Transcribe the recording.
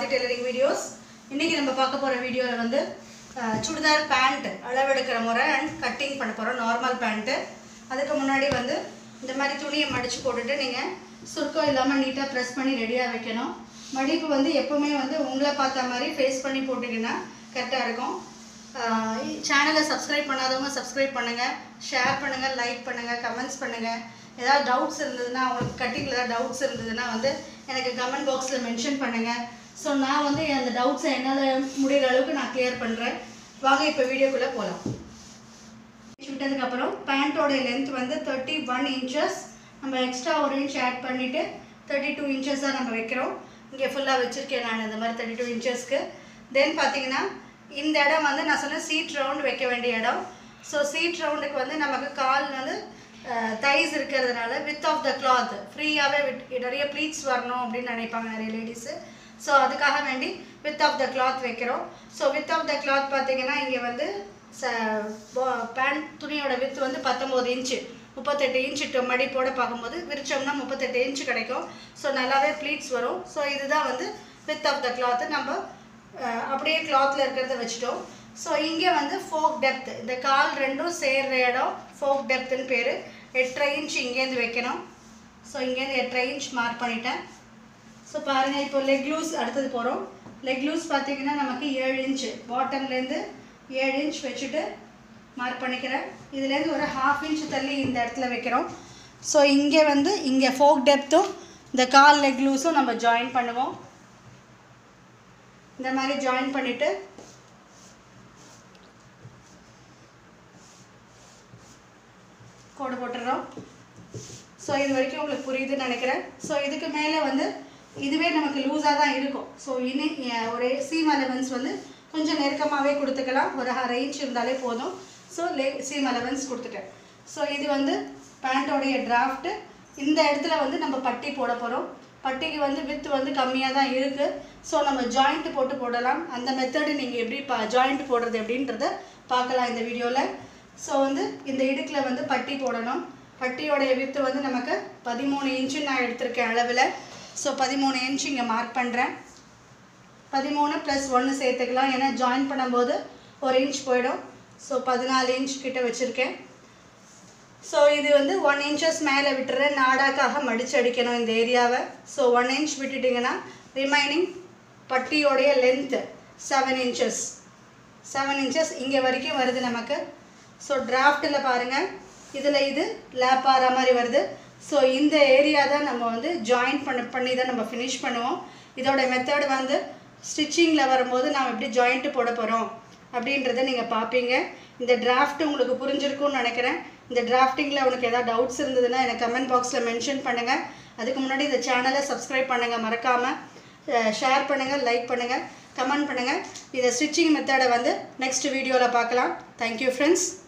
ஆதி tailoring videos இன்றைக்கி நம்ம பார்க்க போகிற வீடியோவில் வந்து அஹ், சுடிதார் பேண்ட் அளவெடுக்கிற முறை அண்ட் கட்டிங் பண்ண போகிறோம் நார்மல் பேண்ட்டு அதுக்கு முன்னாடி வந்து இந்த மாதிரி துணியை மடித்து போட்டுட்டு நீங்கள் சுருக்கம் இல்லாமல் நீட்டாக ப்ரெஸ் பண்ணி ரெடியாக வைக்கணும் மடிப்பு வந்து எப்போவுமே வந்து உங்களை பார்த்த மாதிரி ஃபேஸ் பண்ணி போட்டிங்கன்னா கரெக்டாக இருக்கும் சேனலை சப்ஸ்கிரைப் பண்ணாதவங்க சப்ஸ்கிரைப் பண்ணுங்கள் ஷேர் பண்ணுங்கள் லைக் பண்ணுங்கள் கமெண்ட்ஸ் பண்ணுங்கள் ஏதாவது டவுட்ஸ் இருந்ததுன்னா உங்களுக்கு கட்டிங்கில் ஏதாவது டவுட்ஸ் இருந்ததுன்னா வந்து எனக்கு கமெண்ட் பாக்ஸில் மென்ஷன் பண்ணுங்கள் ஸோ நான் வந்து அந்த டவுட்ஸை என்னால் முடிகிற அளவுக்கு நான் கிளியர் பண்ணுறேன் வாங்க இப்போ வீடியோக்குள்ளே போகலாம் விட்டதுக்கப்புறம் பேண்ட்டோடைய லென்த் வந்து தேர்ட்டி ஒன் இன்ச்சஸ் நம்ம எக்ஸ்ட்ரா ஒரு இன்ச் ஆட் பண்ணிவிட்டு தேர்ட்டி டூ இன்ச்சஸ் தான் நம்ம வைக்கிறோம் இங்கே ஃபுல்லாக வச்சுருக்கேன் நான் இந்த மாதிரி தேர்ட்டி டூ இன்ச்சஸ்க்கு தென் பார்த்தீங்கன்னா இந்த இடம் வந்து நான் சொன்னேன் சீட் ரவுண்ட் வைக்க வேண்டிய இடம் ஸோ சீட் ரவுண்டுக்கு வந்து நமக்கு கால் வந்து தைஸ் இருக்கிறதுனால வித் ஆஃப் த கிளாத் ஃப்ரீயாகவே விட் நிறைய ப்ளீட்ஸ் வரணும் அப்படின்னு நினைப்பாங்க நிறைய லேடிஸு ஸோ அதுக்காக வேண்டி வித் ஆஃப் த கிளாத் வைக்கிறோம் so width of the cloth பார்த்தீங்கன்னா இங்கே வந்து ச பேண்ட் துணியோட வித்து வந்து பத்தொம்போது இன்ச்சு முப்பத்தெட்டு இன்ச்சு மடிப்போட பார்க்கும்போது விரிச்சோம்னா முப்பத்தெட்டு இன்ச்சு கிடைக்கும் ஸோ நல்லாவே ப்ளீட்ஸ் வரும் ஸோ இதுதான் வந்து வித் ஆஃப் த கிளாத்து நம்ம அஹ், அப்படியே கிளாத்தில் இருக்கிறத வச்சுட்டோம் ஸோ இங்கே வந்து ஃபோக் டெப்த் இந்த கால் ரெண்டும் சேர்ற இடம் ஃபோக் டெப்த்துன்னு பேர் எட்டரை இன்ச் இங்கேருந்து வைக்கணும் ஸோ இங்கேருந்து எட்டரை இன்ச் மார்க் பண்ணிட்டேன் ஸோ பாருங்கள் இப்போ லெக் லூஸ் அடுத்தது போகிறோம் லெக் லூஸ் பார்த்தீங்கன்னா நமக்கு ஏழு இன்ச்சு பாட்டம்லேருந்து ஏழு இன்ச் வச்சுட்டு மார்க் பண்ணிக்கிறேன் இதுலேருந்து ஒரு ஹாஃப் இன்ச் தள்ளி இந்த இடத்துல வைக்கிறோம் ஸோ இங்கே வந்து இங்கே ஃபோக் டெப்த்தும் இந்த கால் லெக் லூஸும் நம்ம ஜாயின் பண்ணுவோம் இந்த மாதிரி ஜாயின் பண்ணிவிட்டு கோடு போட்டுடுறோம் ஸோ இது வரைக்கும் உங்களுக்கு புரியுதுன்னு நினைக்கிறேன் ஸோ இதுக்கு மேலே வந்து இதுவே நமக்கு லூஸாக தான் இருக்கும் ஸோ இனி அஹ், ஒரு சீம் அலவன்ஸ் வந்து கொஞ்சம் நெருக்கமாகவே கொடுத்துக்கலாம் ஒரு அரை இன்ச் இருந்தாலே போதும் ஸோ லே சீம் அலவன்ஸ் கொடுத்துட்டேன் ஸோ இது வந்து பேண்ட்டோடைய டிராஃப்ட்டு இந்த இடத்துல வந்து நம்ம பட்டி போட போகிறோம் பட்டிக்கு வந்து வித் வந்து கம்மியாக தான் இருக்குது ஸோ நம்ம ஜாயிண்ட் போட்டு போடலாம் அந்த மெத்தடு நீங்கள் எப்படி பா ஜாயிண்ட் போடுறது எப்படின்றத பார்க்கலாம் இந்த வீடியோவில் ஸோ வந்து இந்த இடுக்கில் வந்து பட்டி போடணும் பட்டியோடைய வித்து வந்து நமக்கு பதிமூணு இன்ச்சு நான் எடுத்திருக்கேன் அளவில் ஸோ பதிமூணு இன்ச் இங்கே மார்க் பண்ணுறேன் பதிமூணு ப்ளஸ் ஒன்று சேர்த்துக்கலாம் ஏன்னா ஜாயின் பண்ணும்போது ஒரு இன்ச் போயிடும் ஸோ பதினாலு இன்ச் கிட்ட வச்சுருக்கேன் ஸோ இது வந்து ஒன் இன்ச்சஸ் மேலே விட்டுறேன் நாடாக்காக மடிச்சு அடிக்கணும் இந்த ஏரியாவை ஸோ ஒன் இன்ச் விட்டுட்டிங்கன்னா ரிமைனிங் பட்டியோடைய length seven inches seven inches இங்கே வரைக்கும் வருது நமக்கு ஸோ டிராஃப்ட்டில் பாருங்கள் இதில் இது லேப் ஆகிற மாதிரி வருது ஸோ இந்த ஏரியா தான் நம்ம வந்து ஜாயின் பண்ண பண்ணி தான் நம்ம ஃபினிஷ் பண்ணுவோம் இதோட மெத்தட் வந்து ஸ்டிச்சிங்கில் வரும்போது நாம் எப்படி ஜாயிண்ட்டு போட போகிறோம் அப்படின்றத நீங்கள் பார்ப்பீங்க இந்த டிராஃப்ட் உங்களுக்கு புரிஞ்சிருக்கும்னு நினைக்கிறேன் இந்த டிராஃப்டிங்கில் உனக்கு ஏதாவது டவுட்ஸ் இருந்ததுன்னா எனக்கு கமெண்ட் பாக்ஸில் மென்ஷன் பண்ணுங்கள் அதுக்கு முன்னாடி இந்த சேனலை சப்ஸ்கிரைப் பண்ணுங்கள் மறக்காமல் ஷேர் பண்ணுங்கள் லைக் பண்ணுங்கள் கமெண்ட் பண்ணுங்கள் இந்த ஸ்டிச்சிங் மெத்தடை வந்து நெக்ஸ்ட் வீடியோவில் பார்க்கலாம் தேங்க்யூ ஃப்ரெண்ட்ஸ்